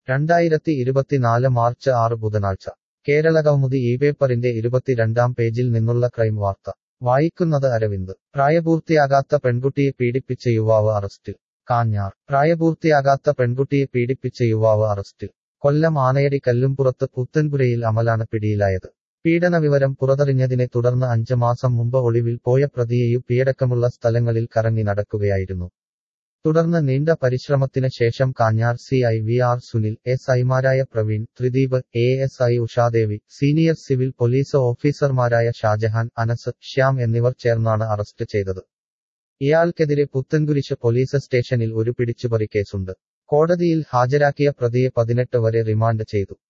രണ്ടായിരത്തി ഇരുപത്തിനാല് മാർച്ച് ആറ് ബുധനാഴ്ച കേരളകൗമുദി ഈ പേപ്പറിന്റെ ഇരുപത്തിരണ്ടാം പേജിൽ നിന്നുള്ള ക്രൈം വാർത്ത വായിക്കുന്നത് അരവിന്ദ് പ്രായപൂർത്തിയാകാത്ത പെൺകുട്ടിയെ പീഡിപ്പിച്ച യുവാവ് അറസ്റ്റിൽ കാഞ്ഞാർ പ്രായപൂർത്തിയാകാത്ത പെൺകുട്ടിയെ പീഡിപ്പിച്ച യുവാവ് അറസ്റ്റിൽ കൊല്ലം ആനയടി കല്ലുംപുറത്ത് പുത്തൻപുരയിൽ അമലാണ് പിടിയിലായത് പീഡനവിവരം പുറത്തറിഞ്ഞതിനെ തുടർന്ന് അഞ്ച് മാസം മുമ്പ് ഒളിവിൽ പോയ പ്രതിയെ യു പിയടക്കമുള്ള സ്ഥലങ്ങളിൽ കറങ്ങി നടക്കുകയായിരുന്നു തുടർന്ന് നീണ്ട പരിശ്രമത്തിന് ശേഷം Kanjar C I V R Sunil S ഐമാരായ Praveen Thrideep A S I Ushadevi senior civil police ഓഫീസർമാരായ ഷാജഹാൻ അനസ് ശ്യാം എന്നിവർ ചേർന്നാണ് അറസ്റ്റ് ചെയ്തത് ഇയാൾക്കെതിരെ പുത്തൻകുരിശ് പോലീസ് സ്റ്റേഷനിൽ ഒരു പിടിച്ചുപറി കേസുണ്ട് കോടതിയിൽ ഹാജരാക്കിയ പ്രതിയെ പതിനെട്ട് വരെ റിമാൻഡ് ചെയ്തു